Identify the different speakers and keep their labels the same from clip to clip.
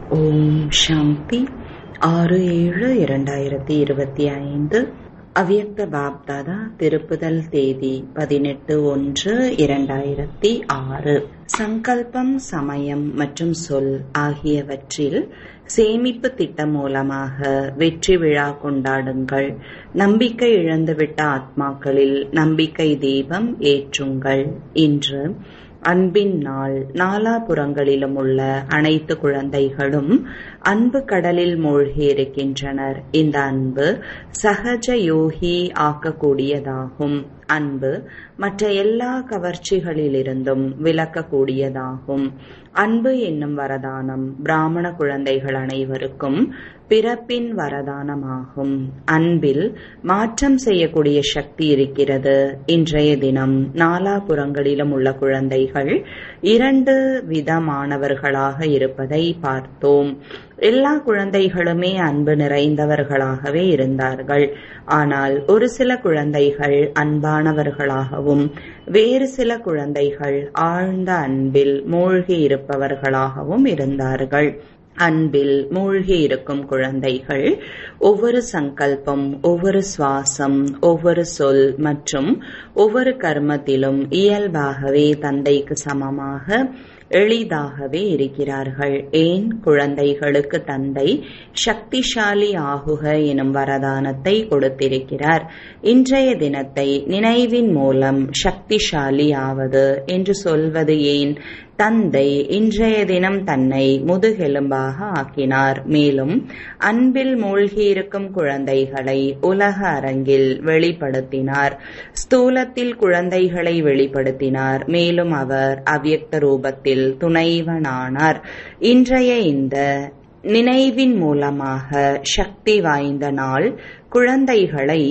Speaker 1: ஓம் சாந்தி ஆறு ஏழு இரண்டாயிரத்தி இருபத்தி ஐந்து அவ்யக்த பாப்தாதா திருப்புதல் தேதி பதினெட்டு ஒன்று இரண்டாயிரத்தி ஆறு சங்கல்பம் சமயம் மற்றும் சொல் ஆகியவற்றில் சேமிப்பு திட்டம் மூலமாக வெற்றி விழா கொண்டாடுங்கள் நம்பிக்கை இழந்துவிட்ட ஆத்மாக்களில் நம்பிக்கை தீபம் ஏற்றுங்கள் இன்று அன்பின் நாள் நாலாபுறங்களிலும் உள்ள அனைத்து குழந்தைகளும் அன்பு கடலில் மூழ்கி இருக்கின்றனர் இந்த அன்பு சகஜ யோகி ஆக்கக்கூடியதாகும் அன்பு மற்ற எல்லா கவர்ச்சிகளிலிருந்தும் விலக்கக்கூடியதாகும் அன்பு என்னும் வரதானம் பிராமண குழந்தைகள் அனைவருக்கும் பிறப்பின் வரதானமாகும் அன்பில் மாற்றம் செய்யக்கூடிய சக்தி இருக்கிறது இன்றைய தினம் நாலாபுறங்களிலும் உள்ள குழந்தைகள் இரண்டு விதமானவர்களாக இருப்பதை பார்த்தோம் எல்லா குழந்தைகளுமே அன்பு நிறைந்தவர்களாகவே இருந்தார்கள் ஆனால் ஒரு சில குழந்தைகள் அன்பானவர்களாகவும் வேறு சில குழந்தைகள் ஆழ்ந்த அன்பில் மூழ்கி இருப்பவர்களாகவும் இருந்தார்கள் அன்பில் மூழ்கி இருக்கும் குழந்தைகள் ஒவ்வொரு சங்கல்பம் ஒவ்வொரு சுவாசம் ஒவ்வொரு சொல் மற்றும் ஒவ்வொரு கர்மத்திலும் இயல்பாகவே தந்தைக்கு சமமாக எளிதாகவே இருக்கிறார்கள் ஏன் குழந்தைகளுக்கு தந்தை சக்திசாலி ஆகுக எனும் வரதானத்தை கொடுத்திருக்கிறார் இன்றைய தினத்தை நினைவின் மூலம் சக்திசாலி ஆவது என்று சொல்வது ஏன் தந்தை இன்றைய தினம் தன்னை முதுகெலும்பாக ஆக்கினார் மேலும் அன்பில் மூழ்கியிருக்கும் குழந்தைகளை உலக அரங்கில் வெளிப்படுத்தினார் ஸ்தூலத்தில் குழந்தைகளை வெளிப்படுத்தினார் மேலும் அவர் அவ்யக்த ரூபத்தில் துணைவனானார் இன்றைய இந்த நினைவின் மூலமாக சக்தி வாய்ந்த நாள் குழந்தைகளை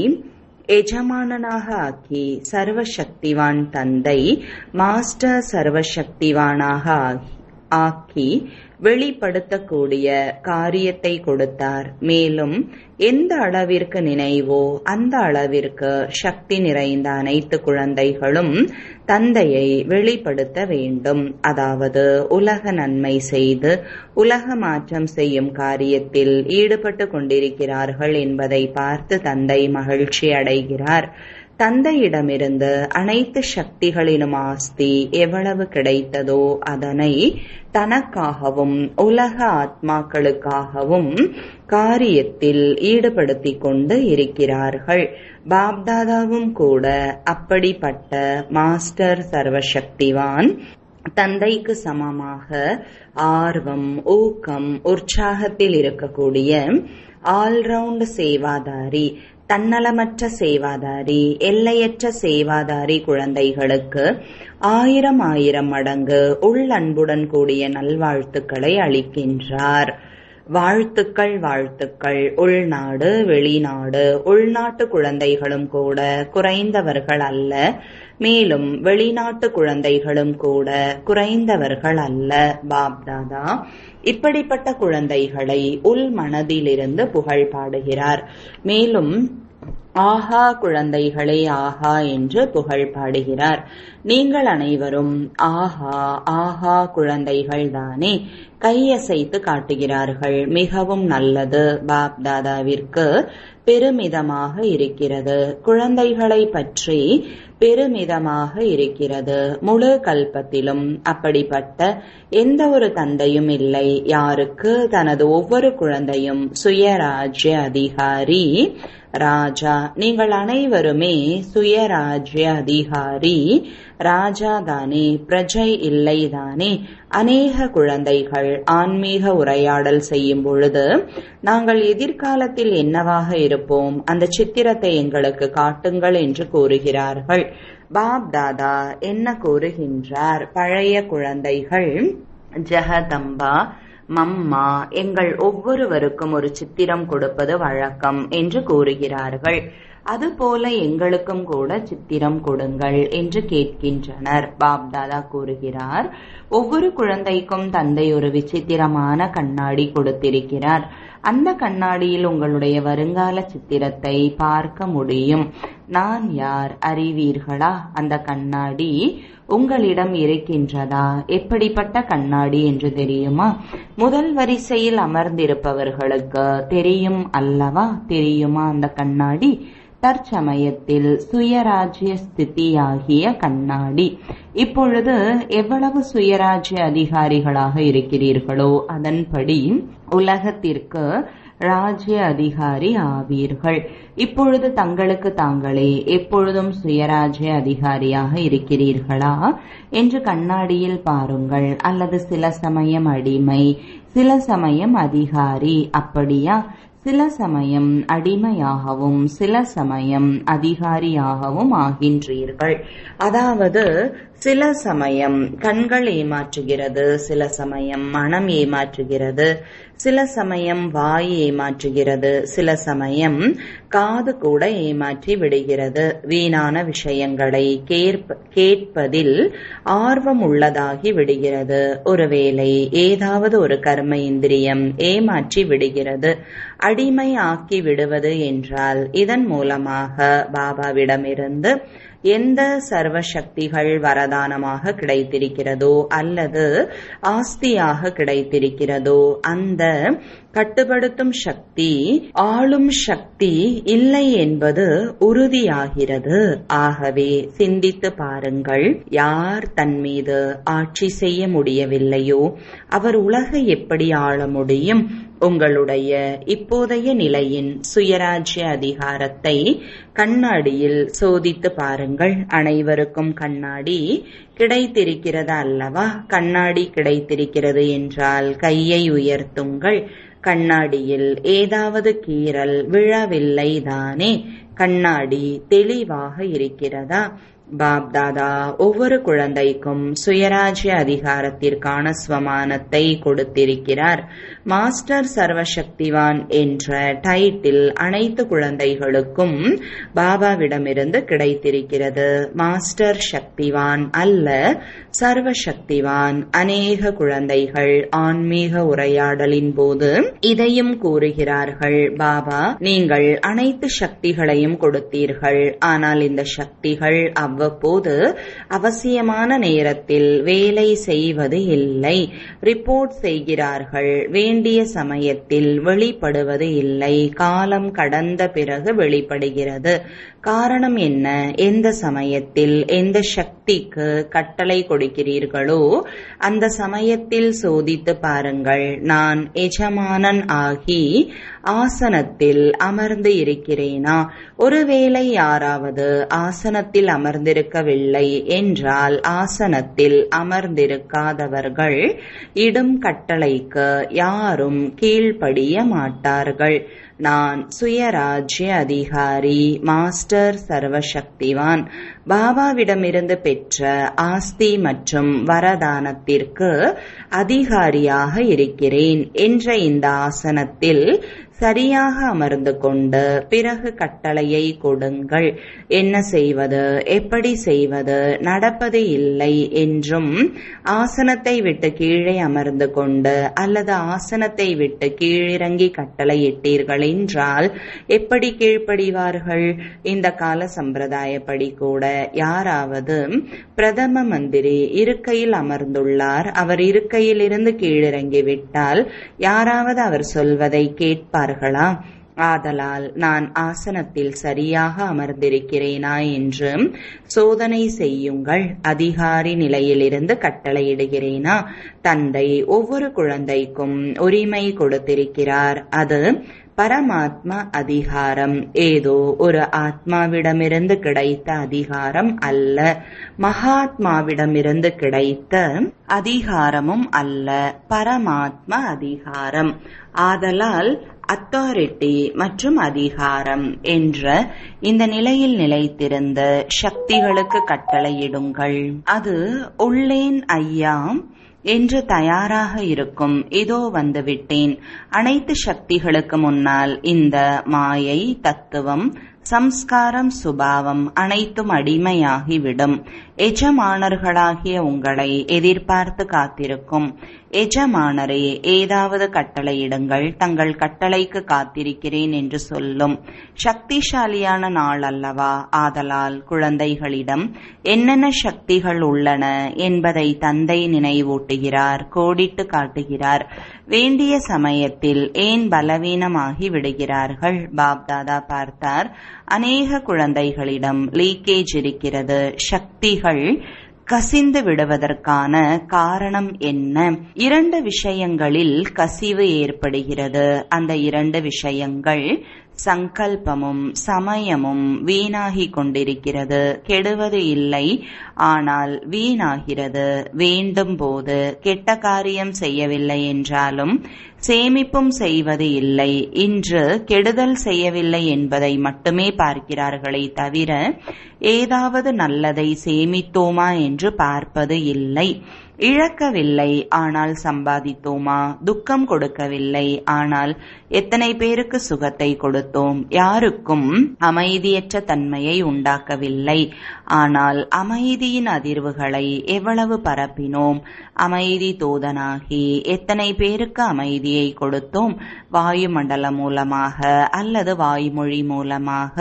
Speaker 1: எஜமானனாக ஆக்கி சர்வசக்திவான் தந்தை மாஸ்டர் சர்வசக்திவானாக ஆக்கி வெளிப்படுத்தக்கூடிய காரியத்தை கொடுத்தார் மேலும் எந்த அளவிற்கு நினைவோ அந்த அளவிற்கு சக்தி நிறைந்த அனைத்து குழந்தைகளும் தந்தையை வெளிப்படுத்த வேண்டும் அதாவது உலக நன்மை செய்து உலக மாற்றம் செய்யும் காரியத்தில் ஈடுபட்டு கொண்டிருக்கிறார்கள் என்பதை பார்த்து தந்தை மகிழ்ச்சி அடைகிறார் தந்தையிடமிருந்து அனைத்து சக்திகளினும் ஆஸ்தி எவ்வளவு கிடைத்ததோ அதனை தனக்காகவும் உலக ஆத்மாக்களுக்காகவும் காரியத்தில் ஈடுபடுத்திக் கொண்டு இருக்கிறார்கள் பாப்தாதாவும் கூட அப்படிப்பட்ட மாஸ்டர் சர்வசக்திவான் தந்தைக்கு சமமாக ஆர்வம் ஊக்கம் உற்சாகத்தில் இருக்கக்கூடிய ஆல்ரவுண்ட் சேவாதாரி தன்னலமற்ற சேவாதாரி எல்லையற்ற சேவாதாரி குழந்தைகளுக்கு ஆயிரம் ஆயிரம் மடங்கு உள்ளன்புடன் கூடிய நல்வாழ்த்துக்களை அளிக்கின்றார் வாழ்த்துக்கள் வாழ்த்துக்கள் உள்நாடு வெளிநாடு உள்நாட்டு குழந்தைகளும் கூட குறைந்தவர்கள் அல்ல மேலும் வெளிநாட்டு குழந்தைகளும் கூட குறைந்தவர்கள் அல்ல பாப்தாதா இப்படிப்பட்ட குழந்தைகளை உள் மனதிலிருந்து புகழ் பாடுகிறார் மேலும் ஆஹா குழந்தைகளே ஆஹா என்று புகழ் பாடுகிறார் நீங்கள் அனைவரும் ஆஹா ஆஹா குழந்தைகள் தானே கையசைத்து காட்டுகிறார்கள் மிகவும் நல்லது பாப் தாதாவிற்கு பெருமிதமாக இருக்கிறது குழந்தைகளை பற்றி பெருமிதமாக இருக்கிறது முழு கல்பத்திலும் அப்படிப்பட்ட எந்த ஒரு தந்தையும் இல்லை யாருக்கு தனது ஒவ்வொரு குழந்தையும் சுயராஜ்ய அதிகாரி ராஜா நீங்கள் அனைவருமே சுயராஜ்ய அதிகாரி ராஜா தானே பிரஜை இல்லைதானே அநேக குழந்தைகள் ஆன்மீக உரையாடல் செய்யும் பொழுது நாங்கள் எதிர்காலத்தில் என்னவாக இருப்போம் அந்த சித்திரத்தை எங்களுக்கு காட்டுங்கள் என்று கூறுகிறார்கள் பாப் தாதா என்ன கூறுகின்றார் பழைய குழந்தைகள் ஜெகதம்பா மம்மா எங்கள் ஒவ்வொருவருக்கும் ஒரு சித்திரம் கொடுப்பது வழக்கம் என்று கூறுகிறார்கள் அதுபோல எங்களுக்கும் கூட சித்திரம் கொடுங்கள் என்று கேட்கின்றனர் பாப்தாதா கூறுகிறார் ஒவ்வொரு குழந்தைக்கும் தந்தை ஒரு விசித்திரமான கண்ணாடி கொடுத்திருக்கிறார் அந்த கண்ணாடியில் உங்களுடைய வருங்கால சித்திரத்தை பார்க்க முடியும் நான் யார் அறிவீர்களா அந்த கண்ணாடி உங்களிடம் இருக்கின்றதா எப்படிப்பட்ட கண்ணாடி என்று தெரியுமா முதல் வரிசையில் அமர்ந்திருப்பவர்களுக்கு தெரியும் அல்லவா தெரியுமா அந்த கண்ணாடி தற்சமயத்தில் சுயராஜ்ய ஸ்திதியாகிய கண்ணாடி இப்பொழுது எவ்வளவு சுயராஜ்ய அதிகாரிகளாக இருக்கிறீர்களோ அதன்படி உலகத்திற்கு ராஜ்ய அதிகாரி ஆவீர்கள் இப்பொழுது தங்களுக்கு தாங்களே எப்பொழுதும் சுயராஜ்ய அதிகாரியாக இருக்கிறீர்களா என்று கண்ணாடியில் பாருங்கள் அல்லது சில சமயம் அடிமை சில சமயம் அதிகாரி அப்படியா சில சமயம் அடிமையாகவும் சில சமயம் அதிகாரியாகவும் ஆகின்றீர்கள் அதாவது சில சமயம் கண்கள் ஏமாற்றுகிறது சில சமயம் மனம் ஏமாற்றுகிறது சில சமயம் வாய் ஏமாற்றுகிறது சில சமயம் காது கூட ஏமாற்றி விடுகிறது வீணான விஷயங்களை கேட்பதில் ஆர்வம் உள்ளதாகி விடுகிறது ஒருவேளை ஏதாவது ஒரு கர்ம இந்திரியம் ஏமாற்றி விடுகிறது அடிமை ஆக்கி விடுவது என்றால் இதன் மூலமாக பாபாவிடமிருந்து எந்த சர்வ சக்திகள் வரதானமாக கிடைத்திருக்கிறதோ அல்லது ஆஸ்தியாக கிடைத்திருக்கிறதோ அந்த கட்டுப்படுத்தும் சக்தி ஆளும் சக்தி இல்லை என்பது உறுதியாகிறது ஆகவே சிந்தித்து பாருங்கள் யார் தன் மீது ஆட்சி செய்ய முடியவில்லையோ அவர் உலகை எப்படி ஆள முடியும் உங்களுடைய இப்போதைய நிலையின் சுயராஜ்ய அதிகாரத்தை கண்ணாடியில் சோதித்து பாருங்கள் அனைவருக்கும் கண்ணாடி கிடைத்திருக்கிறது அல்லவா கண்ணாடி கிடைத்திருக்கிறது என்றால் கையை உயர்த்துங்கள் கண்ணாடியில் ஏதாவது கீறல் விழவில்லை தானே கண்ணாடி தெளிவாக இருக்கிறதா பாப்தாதா ஒவ்வொரு குழந்தைக்கும் சுயராஜ்ய அதிகாரத்திற்கான ஸ்வமானத்தை கொடுத்திருக்கிறார் மாஸ்டர் சர்வசக்திவான் என்ற டைட்டில் அனைத்து குழந்தைகளுக்கும் பாபாவிடமிருந்து கிடைத்திருக்கிறது மாஸ்டர் சக்திவான் அல்ல சர்வசக்திவான் அநேக குழந்தைகள் ஆன்மீக உரையாடலின் போது இதையும் கூறுகிறார்கள் பாபா நீங்கள் அனைத்து சக்திகளையும் கொடுத்தீர்கள் ஆனால் இந்த சக்திகள் அவ்வப்போது அவசியமான நேரத்தில் வேலை செய்வது இல்லை ரிப்போர்ட் செய்கிறார்கள் வேண்டிய சமயத்தில் வெளிப்படுவது இல்லை காலம் கடந்த பிறகு வெளிப்படுகிறது காரணம் என்ன எந்த சமயத்தில் எந்த சக்திக்கு கட்டளை கொடுக்கிறீர்களோ அந்த சமயத்தில் சோதித்து பாருங்கள் நான் எஜமானன் ஆகி ஆசனத்தில் அமர்ந்து இருக்கிறேனா ஒருவேளை யாராவது ஆசனத்தில் அமர்ந்திருக்கவில்லை என்றால் ஆசனத்தில் அமர்ந்திருக்காதவர்கள் இடும் கட்டளைக்கு யாரும் கீழ்ப்படிய மாட்டார்கள் நான் சுயராஜ்ய அதிகாரி மாஸ்டர் சர்வசக்திவான் பாபாவிடமிருந்து பெற்ற ஆஸ்தி மற்றும் வரதானத்திற்கு அதிகாரியாக இருக்கிறேன் என்ற இந்த ஆசனத்தில் சரியாக அமர்ந்து கொண்டு பிறகு கட்டளையை கொடுங்கள் என்ன செய்வது எப்படி செய்வது நடப்பது இல்லை என்றும் ஆசனத்தை விட்டு கீழே அமர்ந்து கொண்டு அல்லது ஆசனத்தை விட்டு கீழிறங்கி கட்டளையிட்டீர்கள் என்றால் எப்படி கீழ்ப்படிவார்கள் இந்த கால சம்பிரதாயப்படி கூட யாராவது பிரதம மந்திரி இருக்கையில் அமர்ந்துள்ளார் அவர் இருக்கையிலிருந்து கீழிறங்கி விட்டால் யாராவது அவர் சொல்வதை கேட்பார் கொள்வார்களா ஆதலால் நான் ஆசனத்தில் சரியாக அமர்ந்திருக்கிறேனா என்று சோதனை செய்யுங்கள் அதிகாரி நிலையிலிருந்து கட்டளையிடுகிறேனா தந்தை ஒவ்வொரு குழந்தைக்கும் உரிமை கொடுத்திருக்கிறார் அது பரமாத்மா அதிகாரம் ஏதோ ஒரு ஆத்மாவிடமிருந்து கிடைத்த அதிகாரம் அல்ல மகாத்மாவிடமிருந்து கிடைத்த அதிகாரமும் அல்ல பரமாத்மா அதிகாரம் ஆதலால் அத்தாரிட்டி மற்றும் அதிகாரம் என்ற இந்த நிலையில் நிலைத்திருந்த சக்திகளுக்கு கட்டளையிடுங்கள் அது உள்ளேன் ஐயா என்று தயாராக இருக்கும் இதோ வந்துவிட்டேன் அனைத்து சக்திகளுக்கு முன்னால் இந்த மாயை தத்துவம் சம்ஸ்காரம் சுபாவம் அனைத்தும் அடிமையாகிவிடும் எஜமானர்களாகிய உங்களை எதிர்பார்த்து காத்திருக்கும் எஜமானரே ஏதாவது கட்டளையிடுங்கள் தங்கள் கட்டளைக்கு காத்திருக்கிறேன் என்று சொல்லும் சக்திசாலியான நாள் அல்லவா ஆதலால் குழந்தைகளிடம் என்னென்ன சக்திகள் உள்ளன என்பதை தந்தை நினைவூட்டுகிறார் கோடிட்டு காட்டுகிறார் வேண்டிய சமயத்தில் ஏன் பலவீனமாகி விடுகிறார்கள் பாப்தாதா பார்த்தார் அநேக குழந்தைகளிடம் லீக்கேஜ் இருக்கிறது சக்திகள் கசிந்து விடுவதற்கான காரணம் என்ன இரண்டு விஷயங்களில் கசிவு ஏற்படுகிறது அந்த இரண்டு விஷயங்கள் சங்கல்பமும் சமயமும் வீணாகி கொண்டிருக்கிறது கெடுவது இல்லை ஆனால் வீணாகிறது வேண்டும் போது கெட்ட காரியம் செய்யவில்லை என்றாலும் சேமிப்பும் செய்வது இல்லை இன்று கெடுதல் செய்யவில்லை என்பதை மட்டுமே பார்க்கிறார்களே தவிர ஏதாவது நல்லதை சேமித்தோமா என்று பார்ப்பது இல்லை இழக்கவில்லை ஆனால் சம்பாதித்தோமா துக்கம் கொடுக்கவில்லை ஆனால் எத்தனை பேருக்கு சுகத்தை கொடுத்தோம் யாருக்கும் அமைதியற்ற தன்மையை உண்டாக்கவில்லை ஆனால் அமைதியின் அதிர்வுகளை எவ்வளவு பரப்பினோம் அமைதி தூதனாகி எத்தனை பேருக்கு அமைதியை கொடுத்தோம் வாயுமண்டலம் மூலமாக அல்லது வாய்மொழி மூலமாக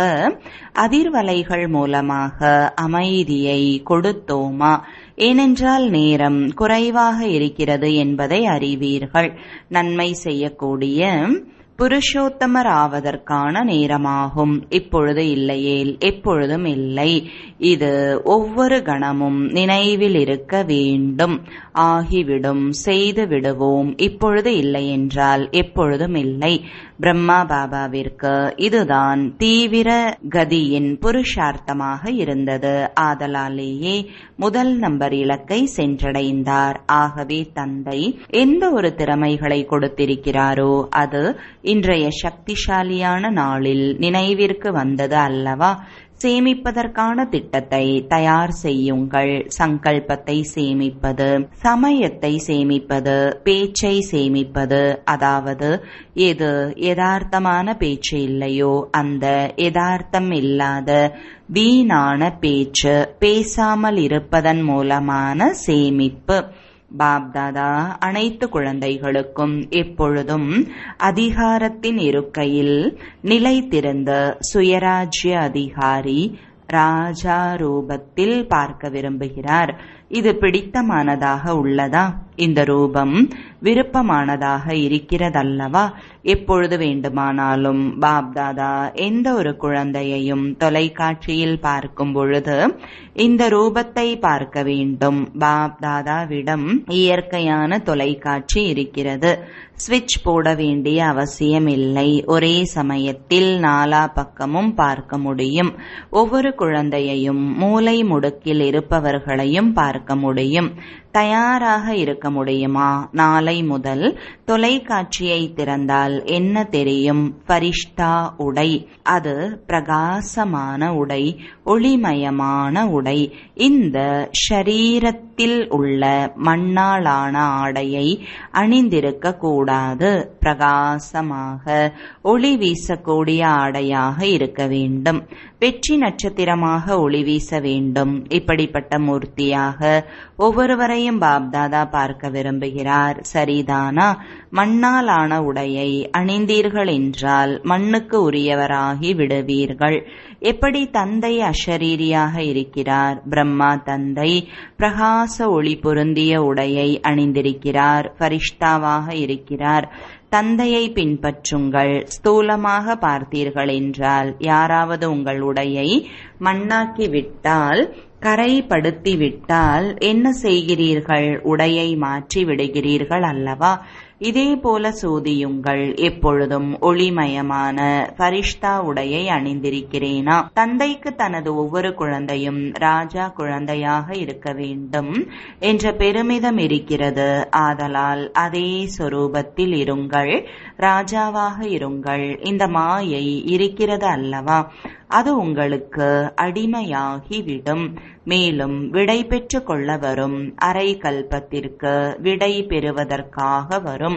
Speaker 1: அதிர்வலைகள் மூலமாக அமைதியை கொடுத்தோமா ஏனென்றால் நேரம் குறைவாக இருக்கிறது என்பதை அறிவீர்கள் நன்மை செய்யக்கூடிய புருஷோத்தமர் ஆவதற்கான நேரமாகும் இப்பொழுது இல்லையேல் எப்பொழுதும் இல்லை இது ஒவ்வொரு கணமும் நினைவில் இருக்க வேண்டும் ஆகிவிடும் செய்து விடுவோம் இப்பொழுது இல்லை என்றால் எப்பொழுதும் இல்லை பிரம்மா பாபாவிற்கு இதுதான் தீவிர கதியின் புருஷார்த்தமாக இருந்தது ஆதலாலேயே முதல் நம்பர் இலக்கை சென்றடைந்தார் ஆகவே தந்தை எந்த ஒரு திறமைகளை கொடுத்திருக்கிறாரோ அது இன்றைய சக்திசாலியான நாளில் நினைவிற்கு வந்தது அல்லவா சேமிப்பதற்கான திட்டத்தை தயார் செய்யுங்கள் சங்கல்பத்தை சேமிப்பது சமயத்தை சேமிப்பது பேச்சை சேமிப்பது அதாவது எது யதார்த்தமான பேச்சு இல்லையோ அந்த யதார்த்தம் இல்லாத வீணான பேச்சு பேசாமல் இருப்பதன் மூலமான சேமிப்பு பாப்தாதா அனைத்து குழந்தைகளுக்கும் எப்பொழுதும் அதிகாரத்தின் இருக்கையில் நிலைத்திருந்த சுயராஜ்ய அதிகாரி ராஜா ரூபத்தில் பார்க்க விரும்புகிறார் இது பிடித்தமானதாக உள்ளதா இந்த ரூபம் விருப்பமானதாக இருக்கிறதல்லவா எப்பொழுது வேண்டுமானாலும் பாப்தாதா எந்த ஒரு குழந்தையையும் தொலைக்காட்சியில் பார்க்கும் பொழுது இந்த ரூபத்தை பார்க்க வேண்டும் பாப்தாதாவிடம் இயற்கையான தொலைக்காட்சி இருக்கிறது சுவிட்ச் போட வேண்டிய அவசியம் இல்லை ஒரே சமயத்தில் நாலா பக்கமும் பார்க்க முடியும் ஒவ்வொரு குழந்தையையும் மூளை முடுக்கில் இருப்பவர்களையும் பார்க்க முடியும் தயாராக இருக்க முடியுமா நாளை முதல் தொலைக்காட்சியை திறந்தால் என்ன தெரியும் பரிஷ்டா உடை அது பிரகாசமான உடை ஒளிமயமான உடை இந்த ஷரீரத்தில் உள்ள மண்ணாலான ஆடையை அணிந்திருக்க கூடாது பிரகாசமாக ஒளி வீசக்கூடிய ஆடையாக இருக்க வேண்டும் வெற்றி நட்சத்திரமாக ஒளி வீச வேண்டும் இப்படிப்பட்ட மூர்த்தியாக ஒவ்வொருவரையும் பாப்தாதா பார்க்க விரும்புகிறார் சரிதானா மண்ணால் ஆன உடையை அணிந்தீர்கள் என்றால் மண்ணுக்கு உரியவராகி விடுவீர்கள் எப்படி தந்தை அஷரீரியாக இருக்கிறார் பிரம்மா தந்தை பிரகாச ஒளி பொருந்திய உடையை அணிந்திருக்கிறார் பரிஷ்டாவாக இருக்கிறார் தந்தையை பின்பற்றுங்கள் ஸ்தூலமாக பார்த்தீர்கள் என்றால் யாராவது உங்கள் உடையை மண்ணாக்கி விட்டால் கரைப்படுத்தி விட்டால் என்ன செய்கிறீர்கள் உடையை மாற்றி விடுகிறீர்கள் அல்லவா இதே போல சோதியுங்கள் எப்பொழுதும் ஒளிமயமான பரிஷ்தா உடையை அணிந்திருக்கிறேனா தந்தைக்கு தனது ஒவ்வொரு குழந்தையும் ராஜா குழந்தையாக இருக்க வேண்டும் என்ற பெருமிதம் இருக்கிறது ஆதலால் அதே சொரூபத்தில் இருங்கள் ராஜாவாக இருங்கள் இந்த மாயை இருக்கிறது அல்லவா அது உங்களுக்கு அடிமையாகிவிடும் மேலும் விடை பெற்று கொள்ள வரும் அரை கல்பத்திற்கு விடை பெறுவதற்காக வரும்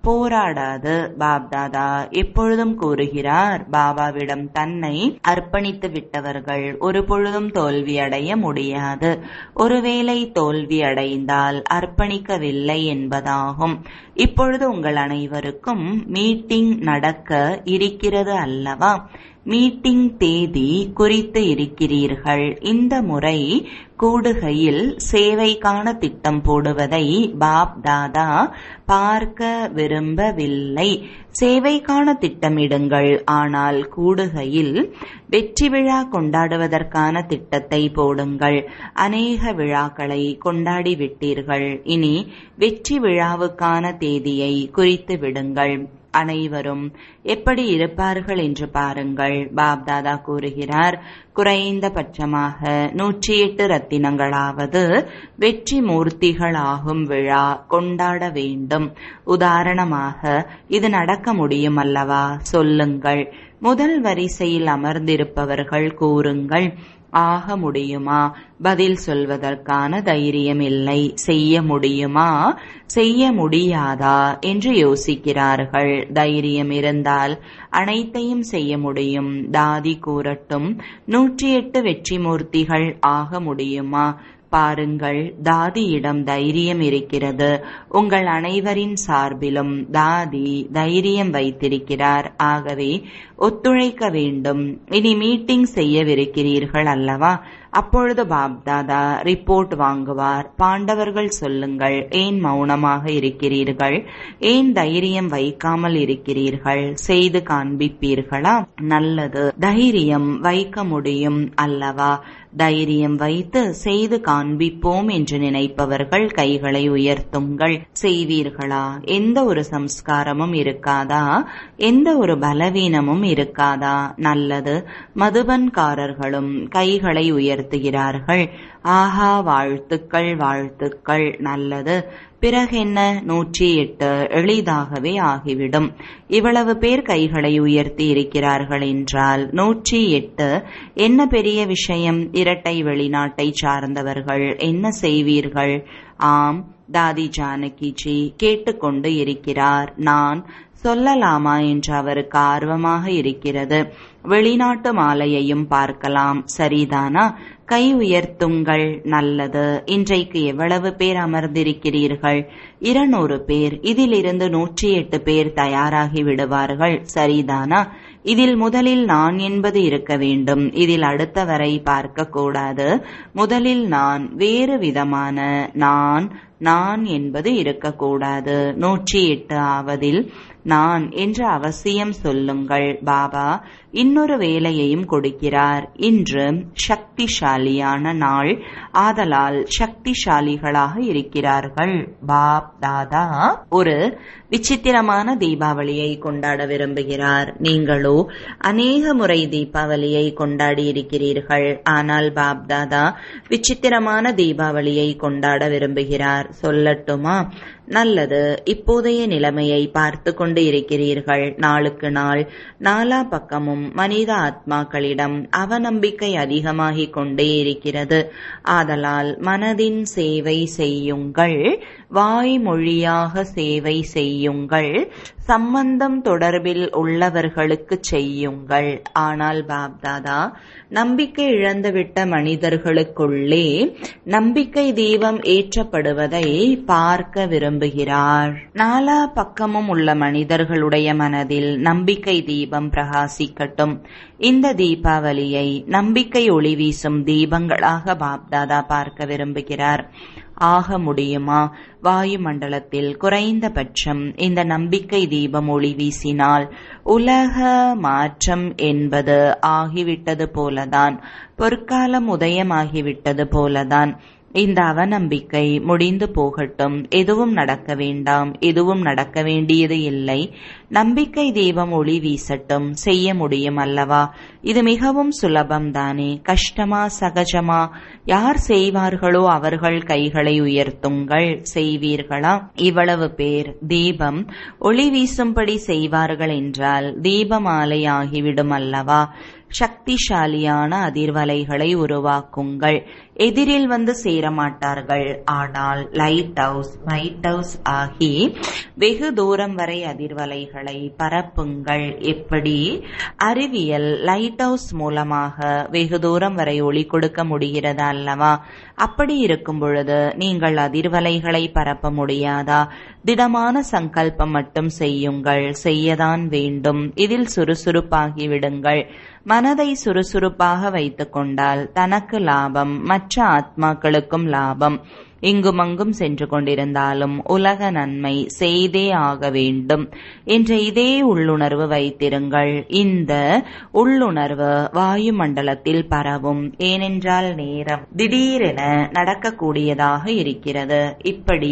Speaker 1: போராடாது பாப்தாதா எப்பொழுதும் கூறுகிறார் பாபாவிடம் தன்னை அர்ப்பணித்து விட்டவர்கள் ஒரு பொழுதும் தோல்வியடைய முடியாது ஒருவேளை தோல்வி அடைந்தால் அர்ப்பணிக்கவில்லை என்பதாகும் இப்பொழுது உங்கள் அனைவருக்கும் மீட்டிங் நடக்க இருக்கிறது அல்லவா மீட்டிங் தேதி குறித்து இருக்கிறீர்கள் இந்த முறை கூடுகையில் சேவைக்கான திட்டம் போடுவதை பாப் தாதா பார்க்க விரும்பவில்லை சேவைக்கான திட்டமிடுங்கள் ஆனால் கூடுகையில் வெற்றி விழா கொண்டாடுவதற்கான திட்டத்தை போடுங்கள் அநேக விழாக்களை கொண்டாடி விட்டீர்கள் இனி வெற்றி விழாவுக்கான தேதியை குறித்து விடுங்கள் அனைவரும் எப்படி இருப்பார்கள் என்று பாருங்கள் பாப்தாதா கூறுகிறார் குறைந்தபட்சமாக நூற்றி எட்டு ரத்தினங்களாவது வெற்றி மூர்த்திகளாகும் விழா கொண்டாட வேண்டும் உதாரணமாக இது நடக்க முடியும் அல்லவா சொல்லுங்கள் முதல் வரிசையில் அமர்ந்திருப்பவர்கள் கூறுங்கள் ஆக முடியுமா பதில் சொல்வதற்கான தைரியம் இல்லை செய்ய முடியுமா செய்ய முடியாதா என்று யோசிக்கிறார்கள் தைரியம் இருந்தால் அனைத்தையும் செய்ய முடியும் தாதி கூறட்டும் நூற்றி எட்டு வெற்றி மூர்த்திகள் ஆக முடியுமா பாருங்கள் தாதியிடம் தைரியம் இருக்கிறது உங்கள் அனைவரின் சார்பிலும் தாதி தைரியம் வைத்திருக்கிறார் ஆகவே ஒத்துழைக்க வேண்டும் இனி மீட்டிங் செய்யவிருக்கிறீர்கள் அல்லவா அப்பொழுது பாப்தாதா ரிப்போர்ட் வாங்குவார் பாண்டவர்கள் சொல்லுங்கள் ஏன் மௌனமாக இருக்கிறீர்கள் ஏன் தைரியம் வைக்காமல் இருக்கிறீர்கள் செய்து காண்பிப்பீர்களா நல்லது தைரியம் வைக்க முடியும் அல்லவா தைரியம் வைத்து செய்து காண்பிப்போம் என்று நினைப்பவர்கள் கைகளை உயர்த்துங்கள் செய்வீர்களா எந்த ஒரு சம்ஸ்காரமும் இருக்காதா எந்த ஒரு பலவீனமும் இருக்காதா நல்லது மதுபன்காரர்களும் கைகளை உயர்த்துகிறார்கள் ஆஹா வாழ்த்துக்கள் வாழ்த்துக்கள் நல்லது பிறகென்ன நூற்றி எட்டு எளிதாகவே ஆகிவிடும் இவ்வளவு பேர் கைகளை உயர்த்தி இருக்கிறார்கள் என்றால் நூற்றி எட்டு என்ன பெரிய விஷயம் இரட்டை வெளிநாட்டை சார்ந்தவர்கள் என்ன செய்வீர்கள் ஆம் தாதி ஜானகிஜி கேட்டுக்கொண்டு இருக்கிறார் நான் சொல்லலாமா என்று அவருக்கு ஆர்வமாக இருக்கிறது வெளிநாட்டு மாலையையும் பார்க்கலாம் சரிதானா கை உயர்த்துங்கள் நல்லது இன்றைக்கு எவ்வளவு பேர் அமர்ந்திருக்கிறீர்கள் இருநூறு பேர் இதிலிருந்து நூற்றி எட்டு பேர் தயாராகி விடுவார்கள் சரிதானா இதில் முதலில் நான் என்பது இருக்க வேண்டும் இதில் அடுத்தவரை பார்க்க கூடாது முதலில் நான் வேறு விதமான நான் நான் என்பது இருக்கக்கூடாது நூற்றி எட்டு ஆவதில் நான் என்று அவசியம் சொல்லுங்கள் பாபா இன்னொரு வேலையையும் கொடுக்கிறார் இன்று சக்திசாலியான நாள் ஆதலால் சக்திசாலிகளாக இருக்கிறார்கள் பாப் தாதா ஒரு விசித்திரமான தீபாவளியை கொண்டாட விரும்புகிறார் நீங்களோ அநேக முறை தீபாவளியை கொண்டாடி இருக்கிறீர்கள் ஆனால் பாப் தாதா விசித்திரமான தீபாவளியை கொண்டாட விரும்புகிறார் சொல்லட்டுமா நல்லது இப்போதைய நிலைமையை பார்த்து கொண்டு இருக்கிறீர்கள் நாளுக்கு நாள் நாலா பக்கமும் மனித ஆத்மாக்களிடம் அவநம்பிக்கை அதிகமாகிக் கொண்டே இருக்கிறது ஆதலால் மனதின் சேவை செய்யுங்கள் வாய்மொழியாக சேவை செய்யுங்கள் சம்பந்தம் தொடர்பில் உள்ளவர்களுக்கு செய்யுங்கள் ஆனால் பாப்தாதா நம்பிக்கை இழந்துவிட்ட மனிதர்களுக்குள்ளே நம்பிக்கை தீபம் ஏற்றப்படுவதை பார்க்க விரும்புகிறார் நாலா பக்கமும் உள்ள மனிதர்களுடைய மனதில் நம்பிக்கை தீபம் பிரகாசிக்கட்டும் இந்த தீபாவளியை நம்பிக்கை ஒளி வீசும் தீபங்களாக பாப்தாதா பார்க்க விரும்புகிறார் ஆக முடியுமா வாயுமண்டலத்தில் குறைந்தபட்சம் இந்த நம்பிக்கை தீபம் ஒளி வீசினால் உலக மாற்றம் என்பது ஆகிவிட்டது போலதான் பொற்காலம் உதயமாகிவிட்டது போலதான் இந்த அவநம்பிக்கை முடிந்து போகட்டும் எதுவும் நடக்க வேண்டாம் எதுவும் நடக்க வேண்டியது இல்லை நம்பிக்கை தெய்வம் ஒளி வீசட்டும் செய்ய முடியும் அல்லவா இது மிகவும் சுலபம்தானே கஷ்டமா சகஜமா யார் செய்வார்களோ அவர்கள் கைகளை உயர்த்துங்கள் செய்வீர்களா இவ்வளவு பேர் தீபம் ஒளி வீசும்படி செய்வார்கள் என்றால் தீபமாலை ஆகிவிடும் அல்லவா சக்திசாலியான அதிர்வலைகளை உருவாக்குங்கள் எதிரில் வந்து சேரமாட்டார்கள் ஆனால் லைட் ஹவுஸ் வைட் ஹவுஸ் ஆகி வெகு தூரம் வரை அதிர்வலைகளை பரப்புங்கள் எப்படி அறிவியல் லைட் ஹவுஸ் மூலமாக வெகு தூரம் வரை ஒளி கொடுக்க முடிகிறது அல்லவா அப்படி இருக்கும் பொழுது நீங்கள் அதிர்வலைகளை பரப்ப முடியாதா திடமான சங்கல்பம் மட்டும் செய்யுங்கள் செய்யதான் வேண்டும் இதில் சுறுசுறுப்பாகி விடுங்கள் மனதை சுறுசுறுப்பாக வைத்துக் கொண்டால் தனக்கு லாபம் மற்ற ஆத்மாக்களுக்கும் லாபம் இங்குமங்கும் சென்று கொண்டிருந்தாலும் உலக நன்மை செய்தே ஆக வேண்டும் என்ற இதே உள்ளுணர்வு வைத்திருங்கள் இந்த உள்ளுணர்வு வாயுமண்டலத்தில் பரவும் ஏனென்றால் நேரம் திடீரென நடக்கக்கூடியதாக இருக்கிறது இப்படி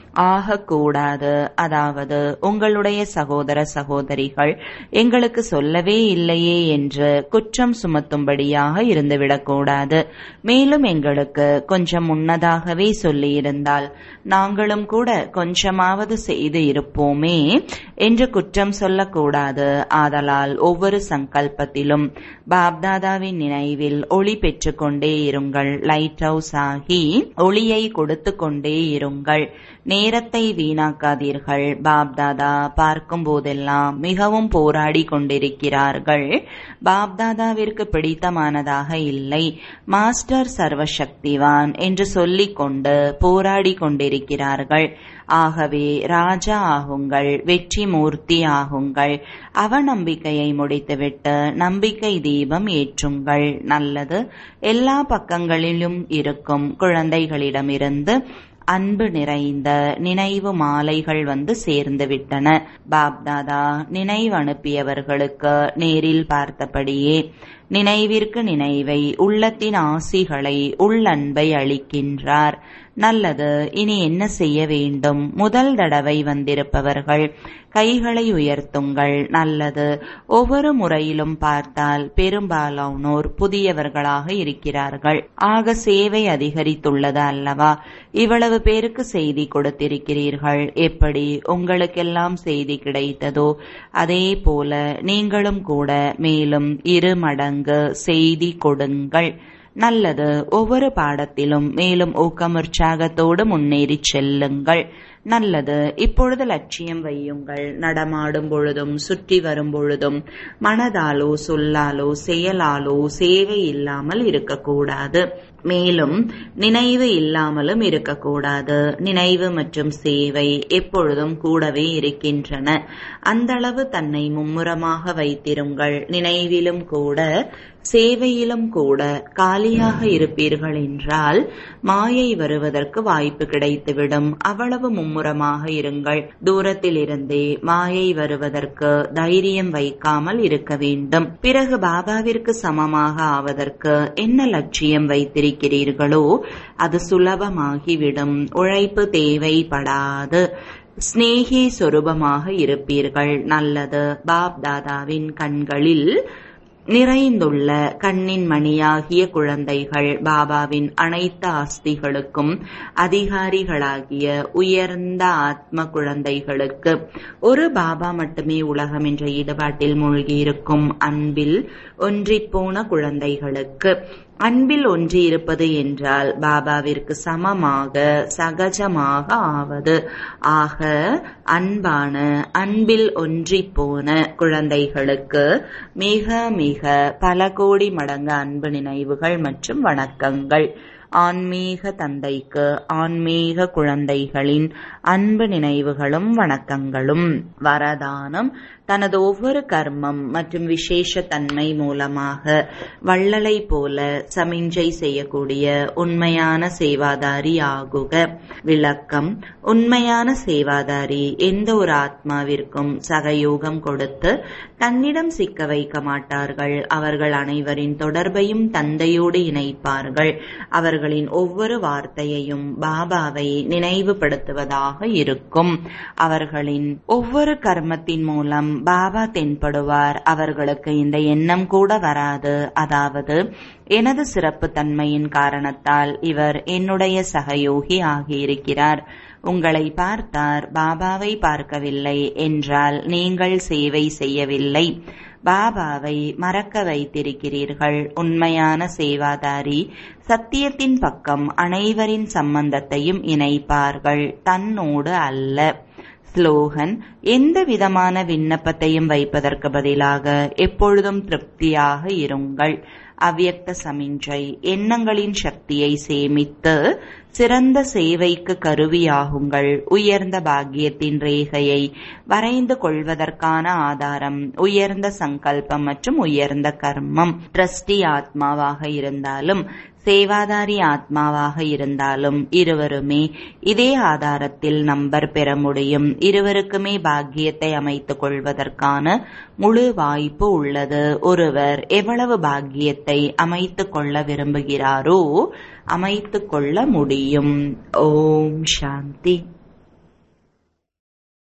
Speaker 1: ஆகக்கூடாது அதாவது உங்களுடைய சகோதர சகோதரிகள் எங்களுக்கு சொல்லவே இல்லையே என்று குற்றம் சுமத்தும்படியாக இருந்துவிடக்கூடாது மேலும் எங்களுக்கு கொஞ்சம் முன்னதாகவே சொல்லியிருந்தால் நாங்களும் கூட கொஞ்சமாவது செய்து இருப்போமே என்று குற்றம் சொல்லக்கூடாது ஆதலால் ஒவ்வொரு சங்கல்பத்திலும் பாப்தாதாவின் நினைவில் ஒளி பெற்றுக்கொண்டே இருங்கள் லைட் ஹவுஸ் ஆகி ஒளியை கொடுத்து கொண்டே இருங்கள் நேரத்தை வீணாக்காதீர்கள் பாப்தாதா பார்க்கும் போதெல்லாம் மிகவும் போராடி கொண்டிருக்கிறார்கள் பாப்தாதாவிற்கு பிடித்தமானதாக இல்லை மாஸ்டர் சர்வசக்திவான் என்று சொல்லிக் கொண்டு போராடி கொண்டிருக்கிறார்கள் ஆகவே ராஜா ஆகுங்கள் வெற்றி மூர்த்தி ஆகுங்கள் அவநம்பிக்கையை முடித்துவிட்டு நம்பிக்கை தீபம் ஏற்றுங்கள் நல்லது எல்லா பக்கங்களிலும் இருக்கும் குழந்தைகளிடமிருந்து அன்பு நிறைந்த நினைவு மாலைகள் வந்து சேர்ந்து விட்டன பாப்தாதா நினைவு அனுப்பியவர்களுக்கு நேரில் பார்த்தபடியே நினைவிற்கு நினைவை உள்ளத்தின் ஆசிகளை உள்ளன்பை அளிக்கின்றார் நல்லது இனி என்ன செய்ய வேண்டும் முதல் தடவை வந்திருப்பவர்கள் கைகளை உயர்த்துங்கள் நல்லது ஒவ்வொரு முறையிலும் பார்த்தால் பெரும்பாலானோர் புதியவர்களாக இருக்கிறார்கள் ஆக சேவை அதிகரித்துள்ளது அல்லவா இவ்வளவு பேருக்கு செய்தி கொடுத்திருக்கிறீர்கள் எப்படி உங்களுக்கெல்லாம் செய்தி கிடைத்ததோ அதே போல நீங்களும் கூட மேலும் இரு மடங்கு செய்தி கொடுங்கள் நல்லது ஒவ்வொரு பாடத்திலும் மேலும் ஊக்கம் உற்சாகத்தோடு முன்னேறி செல்லுங்கள் நல்லது இப்பொழுது லட்சியம் வையுங்கள் நடமாடும் பொழுதும் சுற்றி வரும் பொழுதும் மனதாலோ சொல்லாலோ செயலாலோ சேவை இல்லாமல் இருக்கக்கூடாது மேலும் நினைவு இல்லாமலும் இருக்கக்கூடாது நினைவு மற்றும் சேவை எப்பொழுதும் கூடவே இருக்கின்றன அந்த அளவு தன்னை மும்முரமாக வைத்திருங்கள் நினைவிலும் கூட சேவையிலும் கூட காலியாக இருப்பீர்கள் என்றால் மாயை வருவதற்கு வாய்ப்பு கிடைத்துவிடும் அவ்வளவு மும்முரமாக இருங்கள் தூரத்தில் இருந்தே மாயை வருவதற்கு தைரியம் வைக்காமல் இருக்க வேண்டும் பிறகு பாபாவிற்கு சமமாக ஆவதற்கு என்ன லட்சியம் வைத்திருக்கிறீர்களோ அது சுலபமாகிவிடும் உழைப்பு தேவைப்படாது ஸ்னேகி சொரூபமாக இருப்பீர்கள் நல்லது பாப் தாதாவின் கண்களில் நிறைந்துள்ள கண்ணின் மணியாகிய குழந்தைகள் பாபாவின் அனைத்து ஆஸ்திகளுக்கும் அதிகாரிகளாகிய உயர்ந்த ஆத்ம குழந்தைகளுக்கு ஒரு பாபா மட்டுமே உலகம் என்ற ஈடுபாட்டில் மூழ்கியிருக்கும் அன்பில் ஒன்றிப்போன குழந்தைகளுக்கு அன்பில் ஒன்றி இருப்பது என்றால் பாபாவிற்கு சமமாக சகஜமாக ஆவது ஆக அன்பான அன்பில் ஒன்றி போன குழந்தைகளுக்கு மிக மிக பல கோடி மடங்கு அன்பு நினைவுகள் மற்றும் வணக்கங்கள் ஆன்மீக தந்தைக்கு ஆன்மீக குழந்தைகளின் அன்பு நினைவுகளும் வணக்கங்களும் வரதானம் தனது ஒவ்வொரு கர்மம் மற்றும் விசேஷ தன்மை மூலமாக வள்ளலை போல சமிஞ்சை செய்யக்கூடிய உண்மையான சேவாதாரி ஆகுக விளக்கம் உண்மையான சேவாதாரி எந்த ஒரு ஆத்மாவிற்கும் சகயோகம் கொடுத்து தன்னிடம் சிக்க வைக்க மாட்டார்கள் அவர்கள் அனைவரின் தொடர்பையும் தந்தையோடு இணைப்பார்கள் அவர்களின் ஒவ்வொரு வார்த்தையையும் பாபாவை நினைவுபடுத்துவதாக இருக்கும் அவர்களின் ஒவ்வொரு கர்மத்தின் மூலம் பாபா தென்படுவார் அவர்களுக்கு இந்த எண்ணம் கூட வராது அதாவது எனது சிறப்பு தன்மையின் காரணத்தால் இவர் என்னுடைய சகயோகி ஆகியிருக்கிறார் உங்களை பார்த்தார் பாபாவை பார்க்கவில்லை என்றால் நீங்கள் சேவை செய்யவில்லை பாபாவை மறக்க வைத்திருக்கிறீர்கள் உண்மையான சேவாதாரி சத்தியத்தின் பக்கம் அனைவரின் சம்பந்தத்தையும் இணைப்பார்கள் தன்னோடு அல்ல ஸ்லோகன் எந்த விதமான விண்ணப்பத்தையும் வைப்பதற்கு பதிலாக எப்பொழுதும் திருப்தியாக இருங்கள் அவ்யக்த சமிஞ்சை எண்ணங்களின் சக்தியை சேமித்து சிறந்த சேவைக்கு கருவியாகுங்கள் உயர்ந்த பாக்கியத்தின் ரேகையை வரைந்து கொள்வதற்கான ஆதாரம் உயர்ந்த சங்கல்பம் மற்றும் உயர்ந்த கர்மம் ட்ரஸ்டி ஆத்மாவாக இருந்தாலும் சேவாதாரி ஆத்மாவாக இருந்தாலும் இருவருமே இதே ஆதாரத்தில் நம்பர் பெற முடியும் இருவருக்குமே பாக்கியத்தை அமைத்துக் கொள்வதற்கான முழு வாய்ப்பு உள்ளது ஒருவர் எவ்வளவு பாக்கியத்தை அமைத்துக் கொள்ள விரும்புகிறாரோ அமைத்துக் கொள்ள முடியும் ஓம் சாந்தி